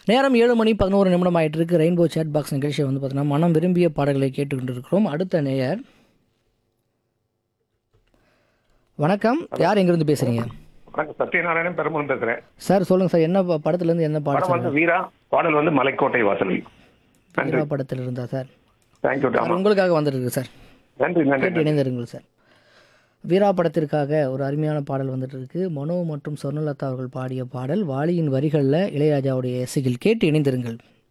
நேரம் ஏழு மணி பதினோரு நிமிடம் ஆயிட்டு இருக்கு ரெயின்போ சேட் பாக்ஸ் நிகழ்ச்சியை வந்து பார்த்தீங்கன்னா மனம் விரும்பிய பாடல்களை கேட்டுக்கொண்டு இருக்கிறோம் அடுத்த நேயர் வணக்கம் யார் எங்கிருந்து பேசுறீங்க வணக்கம் சத்யநாராயணன் பெருமாள் பேசுறேன் சார் சொல்லுங்க சார் என்ன ப- படத்துலேருந்து என்ன படம் பாடம் வந்து வீரா பாடல் வந்து மலைக்கோட்டை வாசல் நன்றி வீரா படத்தில் இருந்தா சார் தேங்க்யூ சார், ஆமா உங்களுக்காக வந்துட்டு இருக்கு சார் நன்றி நன்றி கேட்டு இணைந்திருங்கள் சார் வீரா படத்திற்காக ஒரு அருமையான பாடல் வந்துட்டு இருக்கு மனோ மற்றும் சொர்ணலதா அவர்கள் பாடிய பாடல் வாலியின் வரிகளில் இளையராஜாவுடைய இசையில் கேட்டு இணைந்திருங்கள்